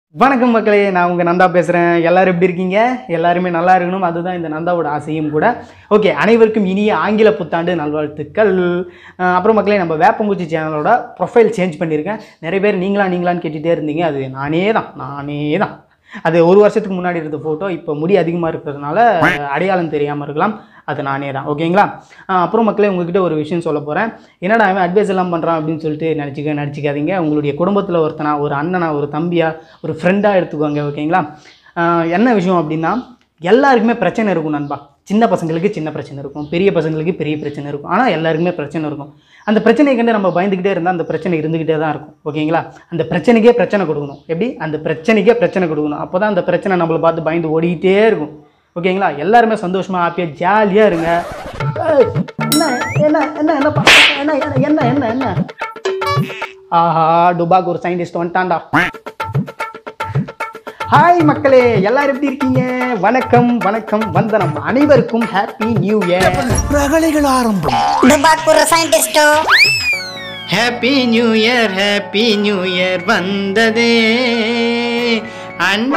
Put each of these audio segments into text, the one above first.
வணக்கம் மக்களே நான் உங்கள் நந்தா பேசுகிறேன் எல்லாரும் எப்படி இருக்கீங்க எல்லாருமே நல்லா இருக்கணும் அதுதான் இந்த நந்தாவோட ஆசையும் கூட ஓகே அனைவருக்கும் இனிய ஆங்கில புத்தாண்டு நல்வாழ்த்துக்கள் அஹ் அப்புறம் மக்களே நம்ம வேப்பங்குச்சி சேனலோட ப்ரொஃபைல் சேஞ்ச் பண்ணியிருக்கேன் நிறைய பேர் நீங்களா நீங்களான்னு கேட்டுகிட்டே இருந்தீங்க அது நானே தான் நானே தான் அது ஒரு வருஷத்துக்கு முன்னாடி இருந்த ஃபோட்டோ இப்போ முடி அதிகமாக இருக்கிறதுனால அடையாளம் தெரியாமல் இருக்கலாம் அது நானே தான் ஓகேங்களா அஹ் அப்புறம் மக்களே உங்ககிட்ட ஒரு விஷயம் சொல்ல போகிறேன் என்னடா அவன் அட்வைஸ் எல்லாம் பண்ணுறான் அப்படின்னு சொல்லிட்டு நினச்சிக்க நினச்சிக்காதீங்க உங்களுடைய குடும்பத்தில் ஒருத்தனா ஒரு அண்ணனா ஒரு தம்பியா ஒரு ஃப்ரெண்டாக எடுத்துக்கோங்க ஓகேங்களா அஹ் என்ன விஷயம் அப்படின்னா எல்லாருக்குமே பிரச்சனை இருக்கும் நண்பா சின்ன பசங்களுக்கு சின்ன பிரச்சனை இருக்கும் பெரிய பசங்களுக்கு பெரிய பிரச்சனை இருக்கும் ஆனால் எல்லாருக்குமே பிரச்சனை இருக்கும் அந்த பிரச்சனையை கண்டு நம்ம பயந்துக்கிட்டே இருந்தால் அந்த பிரச்சனை இருந்துக்கிட்டே தான் இருக்கும் ஓகேங்களா அந்த பிரச்சனைக்கே பிரச்சனை கொடுக்கணும் எப்படி அந்த பிரச்சனைக்கே பிரச்சனை கொடுக்கணும் அப்போ தான் அந்த பிரச்சனை நம்மளை பார்த்து பயந்து ஓடிக்கிட்டே இருக்கும் ஓகேங்களா எல்லாருமே சந்தோஷமாக ஹாப்பியாக ஜாலியாக இருங்க ஏய், என்ன என்ன என்ன என்ன பா- என்ன என்ன என்ன என்ன என்ன ஆஹா டுபாக் ஒரு சயின்டிஸ்ட் வந்துட்டான்டா ஹாய் மக்களே எல்லாரும் எப்படி இருக்கீங்க வணக்கம் வணக்கம் வந்தனம் அனைவருக்கும் ஹாப்பி நியூ இயர் டுபாக் ஒரு சயின்டிஸ்டோ happy new year happy new year வந்ததே and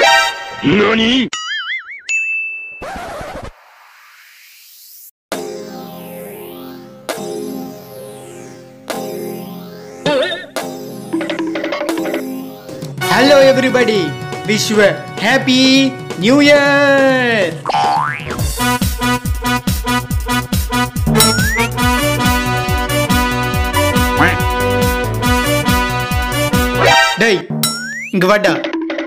hello everybody wish you happy new year டேய் இங்க வாடா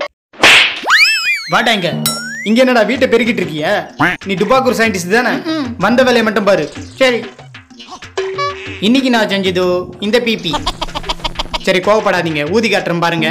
வாடா இங்க இங்க என்னடா வீட்டை பெருக்கிட்டு இருக்கிய நீ டுபாக்கூர் சயின்டிஸ்ட் தானே வந்த வேலையை மட்டும் பாரு சரி இன்னைக்கு நான் செஞ்சதோ இந்த பிபி சரி கோவப்படாதீங்க ஊதி காட்டுறேன் பாருங்க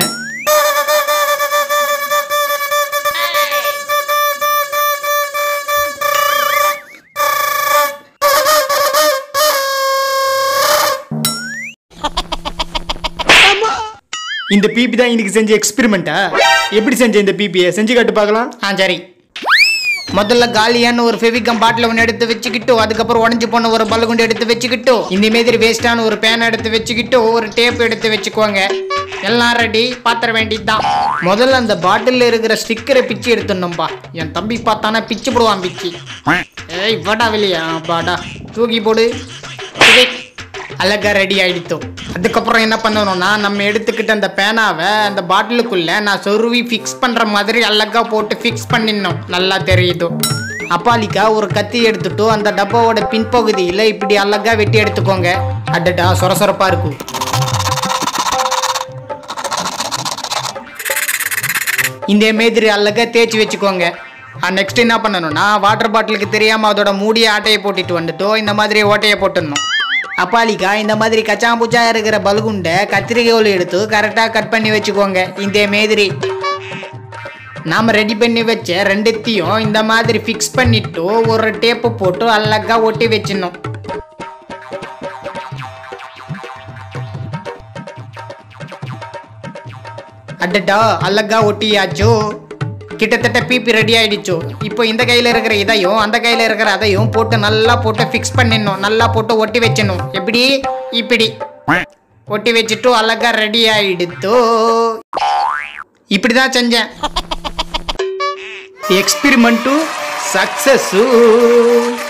இந்த பிபி தான் இன்னைக்கு செஞ்ச எக்ஸ்பெரிமெண்ட்டா எப்படி செஞ்ச இந்த பிபியை செஞ்சு காட்டு பார்க்கலாம் ஆ சரி முதல்ல காலியான ஒரு ஃபெவிகம் பாட்டில் ஒன்று எடுத்து வச்சுக்கிட்டு அதுக்கப்புறம் உடஞ்சி போன ஒரு பல்குண்டு எடுத்து வச்சுக்கிட்டு இந்த மாதிரி வேஸ்டான ஒரு பேன் எடுத்து வச்சுக்கிட்டு ஒரு டேப் எடுத்து வச்சுக்கோங்க எல்லாம் ரெடி பாத்திர வேண்டியதுதான் முதல்ல அந்த பாட்டிலில் இருக்கிற ஸ்டிக்கரை பிச்சு எடுத்துடணும்பா என் தம்பி பார்த்தானா பிச்சு போடுவான் பிச்சு ஏய் வாடா வெளியா பாடா தூக்கி போடு இது அழகா ரெடி ஆயிடுத்தோம் அதுக்கப்புறம் என்ன பண்ணணும்னா நம்ம எடுத்துக்கிட்ட அந்த பேனாவை அந்த பாட்டிலுக்குள்ள நான் சொருவி ஃபிக்ஸ் பண்ற மாதிரி அழகா போட்டு ஃபிக்ஸ் பண்ணிடணும் நல்லா தெரியுது அப்பாலிக்கா ஒரு கத்தி எடுத்துட்டு அந்த டப்பாவோட பின்பகுதியில் இப்படி அழகா வெட்டி எடுத்துக்கோங்க அடடா சொரசொரப்பா இருக்கும் இந்த மாதிரி அழகா தேய்ச்சி வச்சுக்கோங்க நெக்ஸ்ட் என்ன பண்ணணும்னா வாட்டர் பாட்டிலுக்கு தெரியாம அதோட மூடிய ஆட்டையை போட்டுட்டு வந்துட்டோ இந்த மாதிரி ஓட்டையை போட்டுடணும் அப்பாலிக்கா இந்த மாதிரி கச்சாம்பூச்சா இருக்கிற பல்குண்டை கத்திரிக்கோல் எடுத்து கரெக்டாக கட் பண்ணி வச்சுக்கோங்க இந்த மாதிரி நாம் ரெடி பண்ணி வச்ச ரெண்டுத்தையும் இந்த மாதிரி ஃபிக்ஸ் பண்ணிட்டு ஒரு டேப்பு போட்டு அழகா ஒட்டி வச்சிடணும் அடடா அழகா ஒட்டியாச்சோ கிட்டத்தட்ட பிபி ரெடி ஆயிடுச்சோ இப்போ இந்த கையில இருக்கிற இதையும் அந்த கையில இருக்கிற அதையும் போட்டு நல்லா போட்டு ஃபிக்ஸ் பண்ணிடணும் நல்லா போட்டு ஒட்டி வச்சிடணும் எப்படி இப்படி ஒட்டி வச்சுட்டு அழகா ரெடி ஆயிடுத்தோ இப்படிதான் செஞ்சேன் எக்ஸ்பிரிமெண்ட்டு சக்சஸ்